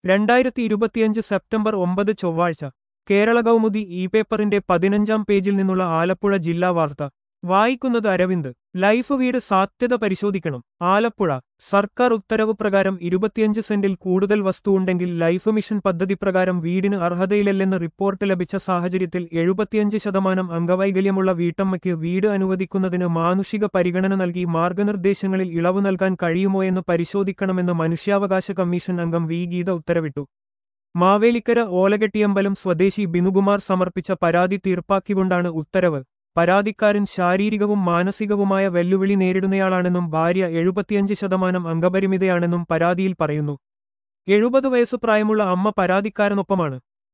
രണ്ടായിരത്തി ഇരുപത്തിയഞ്ച് സെപ്റ്റംബർ ഒമ്പത് ചൊവ്വാഴ്ച കേരള കൗമുദി ഇ പേപ്പറിന്റെ പതിനഞ്ചാം പേജിൽ നിന്നുള്ള ആലപ്പുഴ ജില്ലാ വാർത്ത വായിക്കുന്നത് അരവിന്ദ് ലൈഫ് വീട് സാധ്യത പരിശോധിക്കണം ആലപ്പുഴ സർക്കാർ ഉത്തരവ് പ്രകാരം ഇരുപത്തിയഞ്ച് സെന്റിൽ കൂടുതൽ വസ്തു ഉണ്ടെങ്കിൽ ലൈഫ് മിഷൻ പദ്ധതി പ്രകാരം വീടിന് അർഹതയിലല്ലെന്ന് റിപ്പോർട്ട് ലഭിച്ച സാഹചര്യത്തിൽ എഴുപത്തിയഞ്ച് ശതമാനം അംഗവൈകല്യമുള്ള വീട്ടമ്മയ്ക്ക് വീട് അനുവദിക്കുന്നതിന് മാനുഷിക പരിഗണന നൽകി മാർഗനിർദ്ദേശങ്ങളിൽ ഇളവ് നൽകാൻ കഴിയുമോ എന്ന് പരിശോധിക്കണമെന്ന് മനുഷ്യാവകാശ കമ്മീഷൻ അംഗം വി ഗീത ഉത്തരവിട്ടു മാവേലിക്കര ഓലകെട്ടിയമ്പലം സ്വദേശി ബിനുകുമാർ സമർപ്പിച്ച പരാതി തീർപ്പാക്കിക്കൊണ്ടാണ് ഉത്തരവ് പരാതിക്കാരൻ ശാരീരികവും മാനസികവുമായ വെല്ലുവിളി നേരിടുന്നയാളാണെന്നും ഭാര്യ എഴുപത്തിയഞ്ച് ശതമാനം അംഗപരിമിതയാണെന്നും പരാതിയിൽ പറയുന്നു എഴുപത് വയസ്സ് പ്രായമുള്ള അമ്മ പരാതിക്കാരനൊപ്പമാണ്